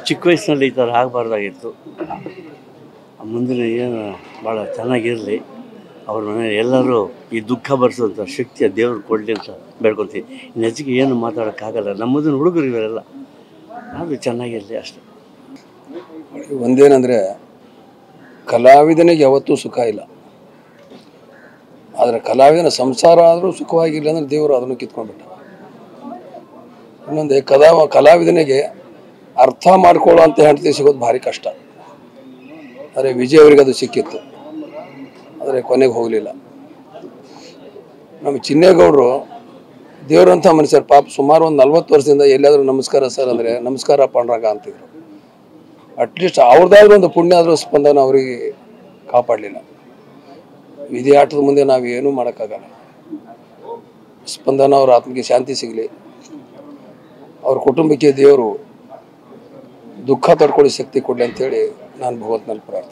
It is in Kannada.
ಚಿಕ್ಕ ವಯಸ್ಸಿನಲ್ಲಿ ಈ ಥರ ಆಗಬಾರ್ದಾಗಿತ್ತು ಮುಂದಿನ ಏನು ಭಾಳ ಚೆನ್ನಾಗಿರಲಿ ಅವ್ರ ಮನೆ ಎಲ್ಲರೂ ಈ ದುಃಖ ಭರಿಸುವಂಥ ಶಕ್ತಿಯ ದೇವ್ರು ಕೊಡಲಿ ಅಂತ ಬೇಡ್ಕೊತೀವಿ ಇನ್ನು ಹೆಚ್ಚಿಗೆ ಏನು ಮಾತಾಡೋಕ್ಕಾಗಲ್ಲ ನಮ್ಮದನ್ನ ಹುಡುಗರು ಇವರೆಲ್ಲ ಅದು ಚೆನ್ನಾಗಿರಲಿ ಅಷ್ಟೇ ಒಂದೇನಂದರೆ ಕಲಾವಿದನಿಗೆ ಯಾವತ್ತೂ ಸುಖ ಇಲ್ಲ ಆದರೆ ಕಲಾವಿದನ ಸಂಸಾರ ಆದರೂ ಸುಖವಾಗಿಲ್ಲ ಅಂದರೆ ದೇವರು ಅದನ್ನು ಕಿತ್ಕೊಂಡ್ಬಿಟ್ಟ ಇನ್ನೊಂದು ಕಲಾ ಕಲಾವಿದನಿಗೆ ಅರ್ಥ ಮಾಡ್ಕೊಳ್ಳೋ ಅಂತ ಹೆಂಡತಿ ಸಿಗೋದು ಭಾರಿ ಕಷ್ಟ ಆದರೆ ವಿಜಯ್ ಅವರಿಗೆ ಅದು ಸಿಕ್ಕಿತ್ತು ಆದರೆ ಕೊನೆಗೆ ಹೋಗಲಿಲ್ಲ ನಮ್ಮ ಚಿನ್ನೇಗೌಡರು ದೇವರಂಥ ಮನುಷ್ಯರು ಪಾಪ ಸುಮಾರು ಒಂದು ನಲ್ವತ್ತು ವರ್ಷದಿಂದ ಎಲ್ಲಾದರೂ ನಮಸ್ಕಾರ ಸರ್ ಅಂದರೆ ನಮಸ್ಕಾರ ಪಾಂಡ್ರಂಗ ಅಂತಿದ್ರು ಅಟ್ಲೀಸ್ಟ್ ಅವ್ರದ್ದಾದ್ರೂ ಒಂದು ಪುಣ್ಯ ಆದರೂ ಸ್ಪಂದನ ಅವರಿಗೆ ಕಾಪಾಡಲಿಲ್ಲ ವಿಧಿ ಆಟದ ಮುಂದೆ ನಾವು ಏನೂ ಮಾಡೋಕ್ಕಾಗಲ್ಲ ಸ್ಪಂದನ ಅವ್ರ ಆತ್ಮಕ್ಕೆ ಶಾಂತಿ ಸಿಗಲಿ ಅವ್ರ ಕುಟುಂಬಕ್ಕೆ ದೇವರು ದುಃಖ ತಡ್ಕೊಳ್ಳೋ ಶಕ್ತಿ ಕೊಡಲಿ ಅಂತೇಳಿ ನಾನು ಭಗವಂತನಲ್ಲಿ ಪ್ರಾರ್ಥನೆ